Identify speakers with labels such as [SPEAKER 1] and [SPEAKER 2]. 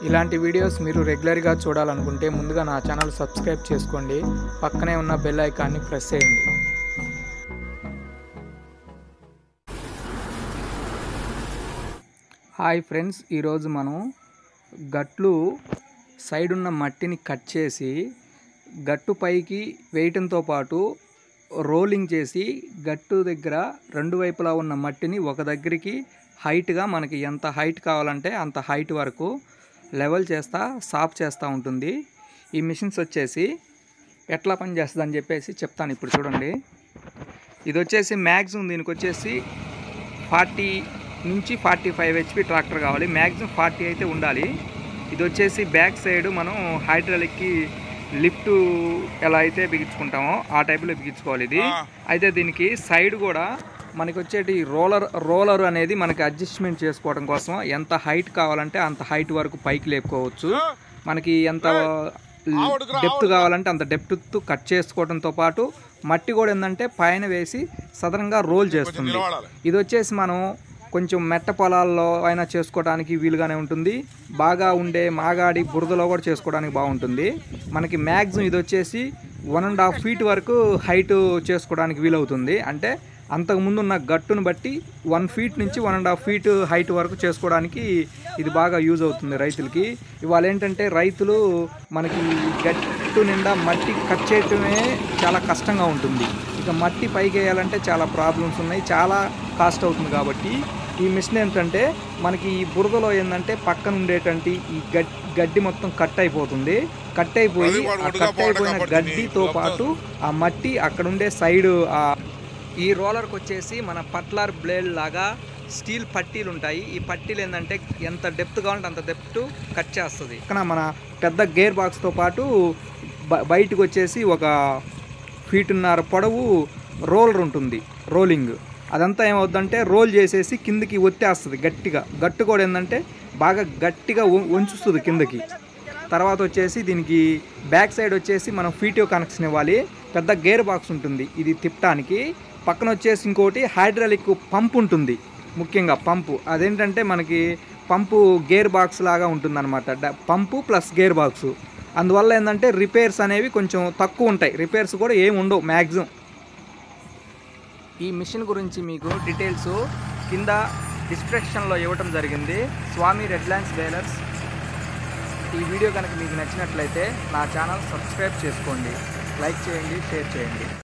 [SPEAKER 1] ఇలాంటి వీడియోస్ మీరు రెగ్యులర్గా చూడాలనుకుంటే ముందుగా నా ఛానల్ సబ్స్క్రైబ్ చేసుకోండి పక్కనే ఉన్న బెల్ ఐకాన్ని ప్రెస్ చేయండి హాయ్ ఫ్రెండ్స్ ఈరోజు మనం గట్లు సైడ్ ఉన్న మట్టిని కట్ చేసి గట్టు పైకి వేయటంతో పాటు రోలింగ్ చేసి గట్టు దగ్గర రెండు వైపులా ఉన్న మట్టిని ఒక దగ్గరికి హైట్గా మనకి ఎంత హైట్ కావాలంటే అంత హైట్ వరకు లెవెల్ చేస్తా సాఫ్ చేస్తూ ఉంటుంది ఈ మిషన్స్ వచ్చేసి ఎట్లా పని చేస్తుంది అని చెప్పేసి చెప్తాను ఇప్పుడు చూడండి ఇది వచ్చేసి మ్యాక్సిమం దీనికి వచ్చేసి ఫార్టీ నుంచి ఫార్టీ ఫైవ్ హెచ్పి ట్రాక్టర్ కావాలి మ్యాక్సిమం ఫార్టీ అయితే ఉండాలి ఇది వచ్చేసి బ్యాక్ సైడ్ మనం హైడ్రాలిక్కి లిఫ్ట్ ఎలా అయితే బిగించుకుంటామో ఆ టైప్లో బిగించుకోవాలి ఇది అయితే దీనికి సైడ్ కూడా మనకి వచ్చేటి రోలర్ రోలర్ అనేది మనకి అడ్జస్ట్మెంట్ చేసుకోవడం కోసం ఎంత హైట్ కావాలంటే అంత హైట్ వరకు పైకి లేపుకోవచ్చు మనకి ఎంత డెప్త్ కావాలంటే అంత డెప్త్ కట్ చేసుకోవడంతో పాటు మట్టి కూడా ఏంటంటే పైన వేసి సదరంగా రోల్ చేస్తుంది ఇది వచ్చేసి మనం కొంచెం మెట్ట పొలాల్లో అయినా చేసుకోవడానికి వీలుగానే ఉంటుంది బాగా ఉండే మాగాడి బురదలో కూడా చేసుకోవడానికి బాగుంటుంది మనకి మ్యాక్సిమం ఇది వచ్చేసి వన్ అండ్ హాఫ్ ఫీట్ వరకు హైట్ చేసుకోవడానికి వీలవుతుంది అంటే అంతకుముందు ఉన్న గట్టును బట్టి వన్ ఫీట్ నుంచి one and half feet height వరకు చేసుకోవడానికి ఇది బాగా యూజ్ అవుతుంది రైతులకి ఇవాళ ఏంటంటే రైతులు మనకి గట్టు నిండా మట్టి కట్ చేయటమే చాలా కష్టంగా ఉంటుంది ఇక మట్టి పైకి వేయాలంటే చాలా ప్రాబ్లమ్స్ ఉన్నాయి చాలా కాస్ట్ అవుతుంది కాబట్టి ఈ మిషన్ ఏంటంటే మనకి ఈ బురదలో ఏంటంటే పక్కన ఉండేటువంటి ఈ గడ్ గడ్డి మొత్తం కట్ అయిపోతుంది కట్ అయిపోయి ఆ కట్ అయిపోయిన గడ్డితో పాటు ఆ మట్టి అక్కడ ఉండే సైడ్ ఆ ఈ రోలర్కి వచ్చేసి మన పట్లర్ బ్లేడ్ లాగా స్టీల్ పట్టీలు ఉంటాయి ఈ పట్టీలు ఏంటంటే ఎంత డెప్త్ కావాలంటే అంత డెప్త్ కట్ చేస్తుంది ఇక్కడ మన పెద్ద గేర్ బాక్స్తో పాటు బ- బయటకు వచ్చేసి ఒక ఫీటున్నర పొడవు రోలర్ ఉంటుంది రోలింగ్ అదంతా ఏమవుద్దంటే రోల్ చేసేసి కిందకి ఒత్తేస్తుంది గట్టిగా గట్టు కూడా ఏంటంటే బాగా గట్టిగా వం- వంచుస్తుంది కిందకి తర్వాత వచ్చేసి దీనికి బ్యాక్ సైడ్ వచ్చేసి మనం ఫీటియో కనెక్షన్ ఇవ్వాలి పెద్ద గేర్ బాక్స్ ఉంటుంది ఇది తిప్పడానికి పక్కన వచ్చేసి ఇంకోటి హైడ్రాలిక్ పంప్ ఉంటుంది ముఖ్యంగా పంపు అదేంటంటే మనకి పంపు గేర్ బాక్స్ లాగా ఉంటుందన్నమాట డ- పంపు ప్లస్ గేర్ బాక్స్ అందువల్ల ఏంటంటే రిపేర్స్ అనేవి కొంచెం తక్కువ ఉంటాయి రిపేర్స్ కూడా ఏమి ఉండవు మ్యాక్సిమం ఈ మిషన్ గురించి మీకు డీటెయిల్స్ కింద డిస్క్రిప్షన్లో ఇవ్వటం జరిగింది స్వామి రెడ్ ల్యాండ్స్ డైలర్స్ ఈ వీడియో కనుక మీకు నచ్చినట్లయితే నా ఛానల్ సబ్స్క్రైబ్ చేసుకోండి లైక్ చేయండి షేర్ చేయండి